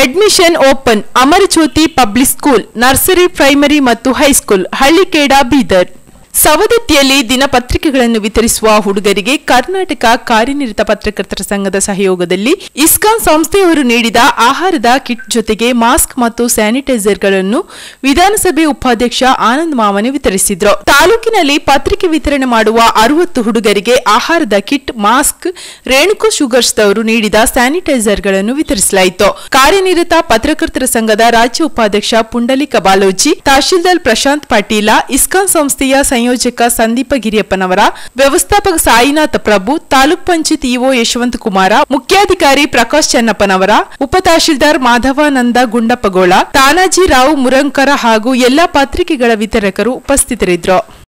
admission open Amarjyoti public school nursery primary ಮತ್ತು high school Hallikhed Bidar ಸವದತ್ತಿಯಲ್ಲಿ ದಿನಪತ್ರಿಕೆಗಳನ್ನು ವಿತರಿಸುವ ಹುಡುಗರಿಗೆ ಕರ್ನಾಟಕ ಕಾರ್ಯನಿರತ ಪತ್ರಕರ್ತರ ಸಂಘದ ಸಹಯೋಗದಲ್ಲಿ ಇಸ್ಕಾನ್ ಸಂಸ್ಥೆಯವರು ನೀಡಿದ ಆಹಾರದ ಕಿಟ್ ಜೊತೆಗೆ ಮಾಸ್ಕ್ ಮತ್ತು ಸ್ಯಾನಿಟೈಸರ್ಗಳನ್ನು ವಿಧಾನಸಭೆ ಉಪಾಧ್ಯಕ್ಷ ಆನಂದ್ ಮಾಮನೆ ವಿತರಿಸಿದ್ರು ತಾಲೂಕಿನಲ್ಲಿ ಪತ್ರಿಕೆ ವಿತರಣೆ ಮಾಡುವ ಅರವತ್ತು ಹುಡುಗರಿಗೆ ಆಹಾರದ ಕಿಟ್ ಮಾಸ್ಕ್ ರೇಣುಕು ಶುಗರ್ಸ್ ದವರು ನೀಡಿದ ಸ್ಯಾನಿಟೈಸರ್ಗಳನ್ನು ವಿತರಿಸಲಾಯಿತು ಕಾರ್ಯನಿರತ ಪತ್ರಕರ್ತರ ಸಂಘದ ರಾಜ್ಯ ಉಪಾಧ್ಯಕ್ಷ ಪುಂಡಲಿಕ ಬಾಲೋಜಿ ತಹಶೀಲ್ದಾರ್ ಪ್ರಶಾಂತ್ ಪಾಟೀಲ ಇಸ್ಕಾನ್ ಸಂಸ್ಥೆಯ ಸಂಯೋಜಕ ಸಂದೀಪ ಗಿರಿಯಪ್ಪನವರ ವ್ಯವಸ್ಥಾಪಕ ಸಾಯಿನಾಥ್ ಪ್ರಭು ತಾಲೂಕ್ ಪಂಚಾಯತ್ ಇಒ ಯಶವಂತ ಕುಮಾರ ಮುಖ್ಯಾಧಿಕಾರಿ ಪ್ರಕಾಶ್ ಚೆನ್ನಪ್ಪನವರ ಉಪ ತಹಶೀಲ್ದಾರ್ ಮಾಧವಾನಂದ ಗುಂಡಪ್ಪಗೋಳ ತಾನಾಜಿ ರಾವ್ ಮುರಂಕರ ಹಾಗೂ ಎಲ್ಲಾ ಪತ್ರಿಕೆಗಳ ವಿತರಕರು ಉಪಸ್ಥಿತರಿದ್ದರು